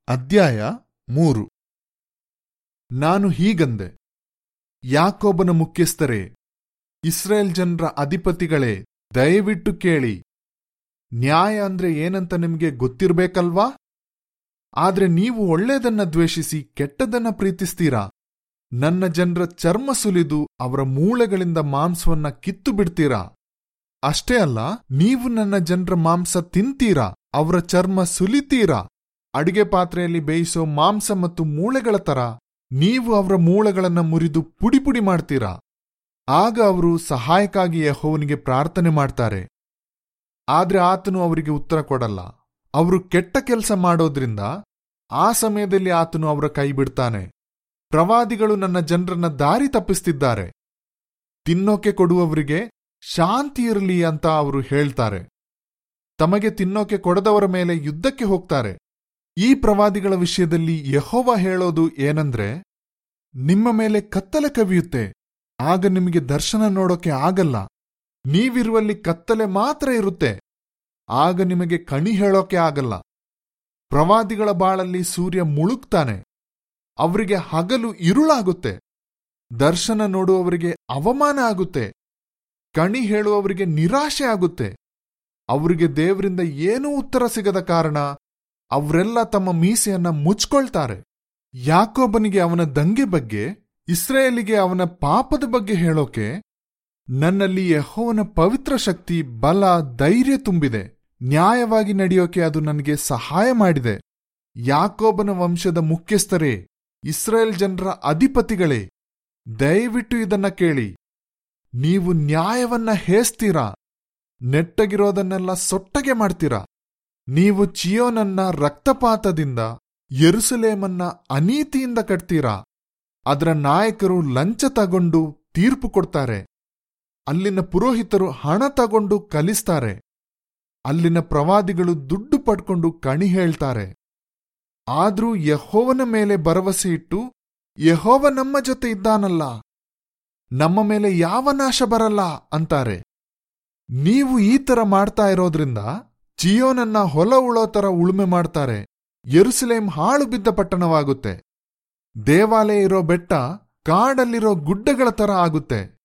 ಅಧ್ಯಾಯ ಮೂರು ನಾನು ಹೀಗಂದೆ ಯಾಕೋಬನ ಮುಖ್ಯಸ್ಥರೇ ಇಸ್ರೇಲ್ ಜನರ ಅಧಿಪತಿಗಳೇ ದಯವಿಟ್ಟು ಕೇಳಿ ನ್ಯಾಯ ಅಂದ್ರೆ ಏನಂತ ನಿಮ್ಗೆ ಗೊತ್ತಿರ್ಬೇಕಲ್ವಾ ಆದ್ರೆ ನೀವು ಒಳ್ಳೇದನ್ನ ದ್ವೇಷಿಸಿ ಕೆಟ್ಟದನ್ನ ಪ್ರೀತಿಸ್ತೀರಾ ನನ್ನ ಜನರ ಚರ್ಮ ಸುಲಿದು ಅವರ ಮೂಳೆಗಳಿಂದ ಮಾಂಸವನ್ನ ಕಿತ್ತು ಬಿಡ್ತೀರಾ ಅಷ್ಟೇ ಅಲ್ಲ ನೀವು ನನ್ನ ಜನರ ಮಾಂಸ ತಿಂತೀರಾ ಅವರ ಚರ್ಮ ಸುಲಿತೀರಾ ಅಡಿಗೆ ಪಾತ್ರೆಯಲ್ಲಿ ಬೇಯಿಸೋ ಮಾಂಸ ಮತ್ತು ಮೂಳೆಗಳ ತರ ನೀವು ಅವರ ಮೂಳೆಗಳನ್ನ ಮುರಿದು ಪುಡಿ ಪುಡಿ ಮಾಡ್ತೀರಾ ಆಗ ಅವರು ಸಹಾಯಕ್ಕಾಗಿ ಯಹೋವನಿಗೆ ಪ್ರಾರ್ಥನೆ ಮಾಡ್ತಾರೆ ಆದ್ರೆ ಆತನು ಅವರಿಗೆ ಉತ್ತರ ಕೊಡಲ್ಲ ಅವರು ಕೆಟ್ಟ ಕೆಲಸ ಮಾಡೋದ್ರಿಂದ ಆ ಸಮಯದಲ್ಲಿ ಆತನು ಅವರ ಕೈ ಬಿಡ್ತಾನೆ ಪ್ರವಾದಿಗಳು ನನ್ನ ಜನರನ್ನ ದಾರಿ ತಪ್ಪಿಸ್ತಿದ್ದಾರೆ ತಿನ್ನೋಕೆ ಕೊಡುವವರಿಗೆ ಶಾಂತಿ ಇರಲಿ ಅಂತ ಅವರು ಹೇಳ್ತಾರೆ ತಮಗೆ ತಿನ್ನೋಕೆ ಕೊಡದವರ ಮೇಲೆ ಯುದ್ಧಕ್ಕೆ ಹೋಗ್ತಾರೆ ಈ ಪ್ರವಾದಿಗಳ ವಿಷಯದಲ್ಲಿ ಯಹೋವ ಹೇಳೋದು ಏನಂದ್ರೆ ನಿಮ್ಮ ಮೇಲೆ ಕತ್ತಲೆ ಕವಿಯುತ್ತೆ ಆಗ ನಿಮಗೆ ದರ್ಶನ ನೋಡೋಕೆ ಆಗಲ್ಲ ನೀವಿರುವಲ್ಲಿ ಕತ್ತಲೆ ಮಾತ್ರ ಇರುತ್ತೆ ಆಗ ನಿಮಗೆ ಕಣಿ ಹೇಳೋಕೆ ಆಗಲ್ಲ ಪ್ರವಾದಿಗಳ ಬಾಳಲ್ಲಿ ಸೂರ್ಯ ಮುಳುಗ್ತಾನೆ ಅವರಿಗೆ ಹಗಲು ಇರುಳಾಗುತ್ತೆ ದರ್ಶನ ನೋಡುವವರಿಗೆ ಅವಮಾನ ಆಗುತ್ತೆ ಕಣಿ ಹೇಳುವವರಿಗೆ ನಿರಾಶೆ ಆಗುತ್ತೆ ಅವರಿಗೆ ದೇವರಿಂದ ಏನೂ ಉತ್ತರ ಸಿಗದ ಕಾರಣ ಅವರೆಲ್ಲ ತಮ್ಮ ಮೀಸೆಯನ್ನ ಮುಚ್ಕೊಳ್ತಾರೆ ಯಾಕೋಬನಿಗೆ ಅವನ ದಂಗೆ ಬಗ್ಗೆ ಇಸ್ರೇಲಿಗೆ ಅವನ ಪಾಪದ ಬಗ್ಗೆ ಹೇಳೋಕೆ ನನ್ನಲ್ಲಿ ಯಹೋವನ ಪವಿತ್ರ ಶಕ್ತಿ ಬಲ ಧೈರ್ಯ ತುಂಬಿದೆ ನ್ಯಾಯವಾಗಿ ನಡೆಯೋಕೆ ಅದು ನನಗೆ ಸಹಾಯ ಮಾಡಿದೆ ಯಾಕೋಬನ ವಂಶದ ಮುಖ್ಯಸ್ಥರೇ ಇಸ್ರೇಲ್ ಜನರ ಅಧಿಪತಿಗಳೇ ದಯವಿಟ್ಟು ಇದನ್ನ ಕೇಳಿ ನೀವು ನ್ಯಾಯವನ್ನ ಹೇಸ್ತೀರಾ ನೆಟ್ಟಗಿರೋದನ್ನೆಲ್ಲ ಸೊಟ್ಟಗೆ ಮಾಡ್ತೀರಾ ನೀವು ಚಿಯೋನನ್ನ ರಕ್ತಪಾತದಿಂದ ಯೆರೂಸಲೇಮನ್ನ ಅನೀತಿಯಿಂದ ಕಟ್ತೀರಾ ಅದರ ನಾಯಕರು ಲಂಚ ತಗೊಂಡು ತೀರ್ಪು ಕೊಡ್ತಾರೆ ಅಲ್ಲಿನ ಪುರೋಹಿತರು ಹಣ ತಗೊಂಡು ಕಲಿಸ್ತಾರೆ ಅಲ್ಲಿನ ಪ್ರವಾದಿಗಳು ದುಡ್ಡು ಪಡ್ಕೊಂಡು ಕಣಿ ಹೇಳ್ತಾರೆ ಆದ್ರೂ ಯಹೋವನ ಮೇಲೆ ಭರವಸೆ ಇಟ್ಟು ಯಹೋವ ನಮ್ಮ ಜೊತೆ ಇದ್ದಾನಲ್ಲ ನಮ್ಮ ಮೇಲೆ ಯಾವ ನಾಶ ಬರಲ್ಲ ಅಂತಾರೆ ನೀವು ಈ ತರ ಮಾಡ್ತಾ ಇರೋದ್ರಿಂದ ಚಿಯೋನನ್ನ ಹೊಲ ಉಳೋ ತರ ಉಳುಮೆ ಮಾಡ್ತಾರೆ ಯೆರೂಸಲೇಂ ಹಾಳು ಬಿದ್ದ ಪಟ್ಟಣವಾಗುತ್ತೆ ದೇವಾಲಯ ಇರೋ ಬೆಟ್ಟ ಕಾಡಲ್ಲಿರೋ ಗುಡ್ಡಗಳ ತರ ಆಗುತ್ತೆ